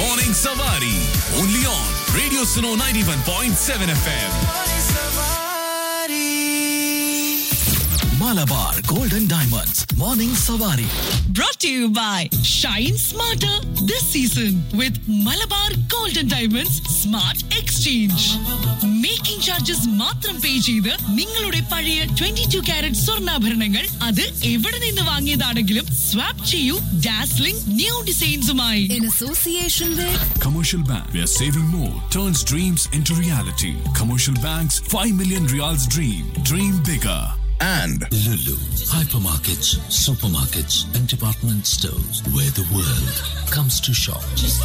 Morning Savari. Only on Radio Suno 91.7 FM. Malabar Golden Diamonds. Morning Savari. brought to you by Shine Smarter this season with Malabar Golden Diamonds Smart Exchange. Making charges മാത്രം pay ചെയ്ത് നിങ്ങളുടെ പഴയ twenty two carrot സ്വർണ്ണാഭരണങ്ങൾ അത് എവിടെ നിന്ന് വാങ്ങിയതാണെങ്കിലും swap ചെയ്യൂ ഡാസ്ലിംഗ് ന്യൂ ഡിസൈൻസുമായി in association with Commercial Bank, where saving more turns dreams into reality. Commercial Bank's 5 million reals dream. Dream bigger. and Lulu, hypermarkets, supermarkets, and department stores where the world comes to shop.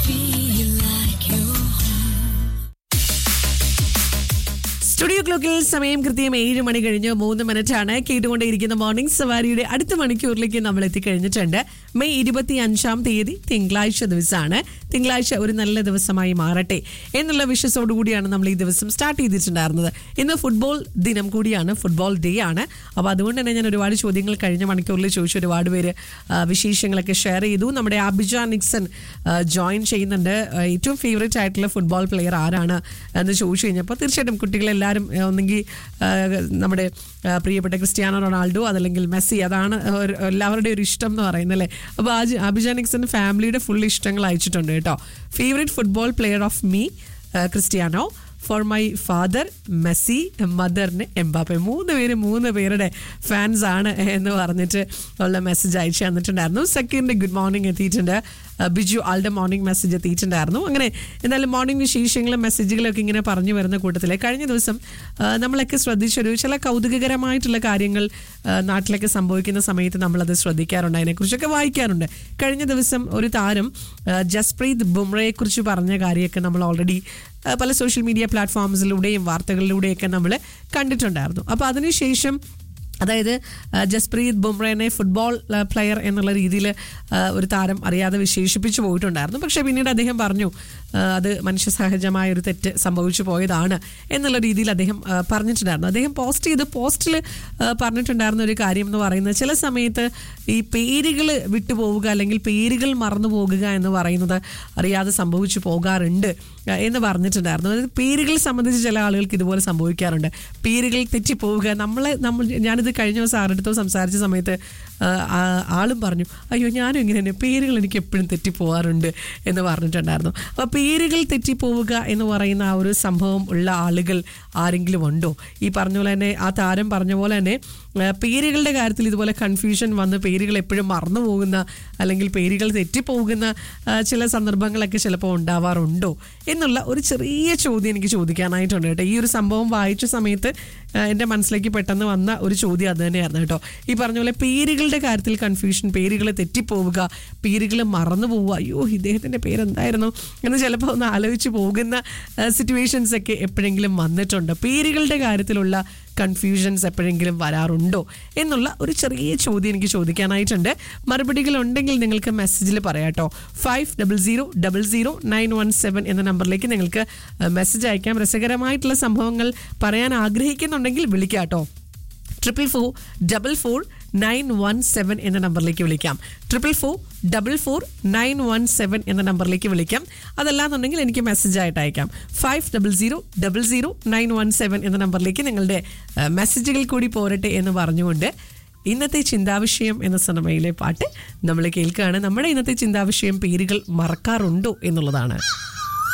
Studio ക്ലോക്കിൽ സമയം കൃത്യം ഏഴ് മണി കഴിഞ്ഞ് മൂന്ന് minute ആണ് കേട്ടുകൊണ്ടേയിരിക്കുന്ന morning സവാരിയുടെ അടുത്ത മണിക്കൂറിലേക്ക് നമ്മൾ എത്തിക്കഴിഞ്ഞിട്ടുണ്ട് May ഇരുപത്തി അഞ്ചാം തീയതി തിങ്കളാഴ്ച ദിവസമാണ് തിങ്കളാഴ്ച ഒരു നല്ല ദിവസമായി മാറട്ടെ എന്നുള്ള വിശ്വസോടുകൂടിയാണ് നമ്മൾ ഈ ദിവസം സ്റ്റാർട്ട് ചെയ്തിട്ടുണ്ടായിരുന്നത് ഇന്ന് ഫുട്ബോൾ ദിനം കൂടിയാണ് ഫുട്ബോൾ ഡേ ആണ് അപ്പോൾ അതുകൊണ്ട് തന്നെ ഞാൻ ഒരുപാട് ചോദ്യങ്ങൾ കഴിഞ്ഞ മണിക്കൂറിൽ ചോദിച്ചു ഒരുപാട് പേര് ആ, വിശേഷങ്ങളൊക്കെ ഷെയർ ചെയ്തു നമ്മുടെ അബിജ നിക്സൺ ജോയിൻ ചെയ്യുന്നുണ്ട് ആ, ഏറ്റവും ഫേവറേറ്റ് ആയിട്ടുള്ള ഫുട്ബോൾ പ്ലെയർ ആരാണ് എന്ന് ചോദിച്ചു കഴിഞ്ഞപ്പോൾ തീർച്ചയായിട്ടും കുട്ടികളെല്ലാവരും ആ, ഒന്നെങ്കിൽ ആ, നമ്മുടെ ആ, പ്രിയപ്പെട്ട ക്രിസ്ത്യാനോ റൊണാൾഡോ അതല്ലെങ്കിൽ മെസ്സി അതാണ് ഒരു- എല്ലാവരുടെയും ഒരു ഇഷ്ടം എന്ന് പറയുന്നത് അല്ലേ അപ്പോൾ അബിജ നിക്സൺ ഫാമിലിയുടെ ഫുൾ ഇഷ്ടങ്ങൾ അയച്ചിട്ടുണ്ട് കേട്ടോ favourite football player of me Cristiano for my father Messi മദറിന് എംബാപ്പെ മൂന്ന് പേര് മൂന്ന് പേരുടെ ഫാൻസ് ആണ് എന്ന് പറഞ്ഞിട്ട് ഉള്ള മെസ്സേജ് അയച്ചു തന്നിട്ടുണ്ടായിരുന്നു സെക്കൻഡ് ഗുഡ് മോർണിംഗ് എത്തിയിട്ടുണ്ട് അഹ് ബിജു ആളുടെ മോർണിംഗ് മെസ്സേജ് എത്തിയിട്ടുണ്ടായിരുന്നു അങ്ങനെ എന്തായാലും മോർണിംഗ് വിശേഷങ്ങളും മെസ്സേജുകളും ഒക്കെ ഇങ്ങനെ പറഞ്ഞു വരുന്ന കൂട്ടത്തിൽ കഴിഞ്ഞ ദിവസം അഹ് നമ്മളൊക്കെ ശ്രദ്ധിച്ചൊരു ചില കൗതുകകരമായിട്ടുള്ള കാര്യങ്ങൾ അഹ് നാട്ടിലൊക്കെ സംഭവിക്കുന്ന സമയത്ത് നമ്മളത് ശ്രദ്ധിക്കാറുണ്ട് അതിനെക്കുറിച്ചൊക്കെ വായിക്കാറുണ്ട് കഴിഞ്ഞ ദിവസം ഒരു താരം അഹ് ജസ്പ്രീത് ബുംറയെ കുറിച്ച് പറഞ്ഞ കാര്യമൊക്കെ നമ്മൾ ഓൾറെഡി പല സോഷ്യൽ മീഡിയ പ്ലാറ്റ്ഫോംസിലൂടെയും വാർത്തകളിലൂടെയൊക്കെ നമ്മൾ കണ്ടിട്ടുണ്ടായിരുന്നു അപ്പോൾ അതിനുശേഷം അതായത് ആ, ജസ്പ്രീത് ബുംറേനെ ഫുട്ബോൾ ആ, പ്ലെയർ എന്നുള്ള രീതിയിൽ ആ, ഒരു താരം അറിയാതെ വിശേഷിപ്പിച്ചു പോയിട്ടുണ്ടായിരുന്നു പക്ഷേ പിന്നീട് അദ്ദേഹം പറഞ്ഞു ആ, അത് മനുഷ്യ സഹജമായ ഒരു തെറ്റ് സംഭവിച്ചു പോയതാണ് എന്നുള്ള രീതിയിൽ അദ്ദേഹം ആ, പറഞ്ഞിട്ടുണ്ടായിരുന്നു അദ്ദേഹം പോസ്റ്റ് ചെയ്ത് പോസ്റ്റിൽ പറഞ്ഞിട്ടുണ്ടായിരുന്ന ഒരു കാര്യം എന്ന് പറയുന്നത് ചില സമയത്ത് ഈ പേരുകൾ വിട്ടുപോവുക അല്ലെങ്കിൽ പേരുകൾ മറന്നു പോകുക എന്ന് പറയുന്നത് അറിയാതെ സംഭവിച്ചു പോകാറുണ്ട് ആ, എന്ന് പറഞ്ഞിട്ടുണ്ടായിരുന്നു അതായത് പേരുകൾ സംബന്ധിച്ച് ചില ആളുകൾക്ക് ഇതുപോലെ സംഭവിക്കാറുണ്ട് പേരുകൾ തെറ്റിപ്പോവുക നമ്മളെ നമ്മൾ ഞാനിത് കഴിഞ്ഞ ദിവസം ആരുടെടുത്തോ സംസാരിച്ച സമയത്ത് ആ, ആ, ആളും പറഞ്ഞു അയ്യോ ഞാനും ഇങ്ങനെ തന്നെ പേരുകൾ എനിക്ക് എപ്പോഴും തെറ്റിപ്പോവാറുണ്ട് എന്ന് പറഞ്ഞിട്ടുണ്ടായിരുന്നു അപ്പോൾ പേരുകൾ തെറ്റിപ്പോവുക എന്ന് പറയുന്ന ആ ഒരു സംഭവം ഉള്ള ആളുകൾ ആരെങ്കിലും ഉണ്ടോ ഈ പറഞ്ഞ പോലെ തന്നെ ആ താരം പറഞ്ഞ പോലെ തന്നെ ആ, പേരുകളുടെ കാര്യത്തിൽ ഇതുപോലെ കൺഫ്യൂഷൻ വന്ന് പേരുകൾ എപ്പോഴും മറന്നു പോകുന്ന അല്ലെങ്കിൽ പേരുകൾ തെറ്റിപ്പോകുന്ന ആ, ചില സന്ദർഭങ്ങളൊക്കെ ചിലപ്പോൾ ഉണ്ടാവാറുണ്ടോ എന്നുള്ള ഒരു ചെറിയ ചോദ്യം എനിക്ക് ചോദിക്കാനായിട്ടുണ്ട് കേട്ടോ ഈ ഒരു സംഭവം വായിച്ച സമയത്ത് ആ, എൻ്റെ മനസ്സിലേക്ക് പെട്ടെന്ന് വന്ന ഒരു ചോദ്യം അത് തന്നെയായിരുന്നു കേട്ടോ ഈ പറഞ്ഞ പോലെ പേരുകളുടെ കാര്യത്തിൽ കൺഫ്യൂഷൻ പേരുകൾ തെറ്റിപ്പോവുക പേരുകൾ മറന്നു പോവുക അയ്യോ ഇദ്ദേഹത്തിൻ്റെ പേരെന്തായിരുന്നു എന്ന് ചിലപ്പോൾ ഒന്ന് ആലോചിച്ച് പോകുന്ന സിറ്റുവേഷൻസ് ഒക്കെ എപ്പോഴെങ്കിലും വന്നിട്ടുണ്ട് പേരുകളുടെ കാര്യത്തിലുള്ള കൺഫ്യൂഷൻസ് എപ്പോഴെങ്കിലും വരാറുണ്ടോ എന്നുള്ള ഒരു ചെറിയ ചോദ്യം എനിക്ക് ചോദിക്കാനായിട്ടുണ്ട് മറുപടികൾ ഉണ്ടെങ്കിൽ നിങ്ങൾക്ക് മെസ്സേജിൽ പറയാട്ടോ five double zero double zero nine one seven എന്ന നമ്പറിലേക്ക് നിങ്ങൾക്ക് മെസ്സേജ് അയക്കാം രസകരമായിട്ടുള്ള സംഭവങ്ങൾ പറയാൻ ആഗ്രഹിക്കുന്നുണ്ടെങ്കിൽ വിളിക്കാട്ടോ triple four double four nine one seven എന്ന നമ്പറിലേക്ക് വിളിക്കാം triple four double four nine one seven എന്ന നമ്പറിലേക്ക് വിളിക്കാം അതല്ലാന്നുണ്ടെങ്കിൽ എനിക്ക് മെസ്സേജ് ആയിട്ട് അയക്കാം five double zero double zero nine one seven എന്ന നമ്പറിലേക്ക് നിങ്ങളുടെ ഏഹ്, മെസ്സേജുകൾ കൂടി പോരട്ടെ എന്ന് പറഞ്ഞുകൊണ്ട് ഇന്നത്തെ ചിന്താവിഷയം എന്ന സിനിമയിലെ പാട്ട് നമ്മൾ കേൾക്കുകയാണ് നമ്മുടെ ഇന്നത്തെ ചിന്താവിഷയം പേരുകൾ മറക്കാറുണ്ടോ എന്നുള്ളതാണ്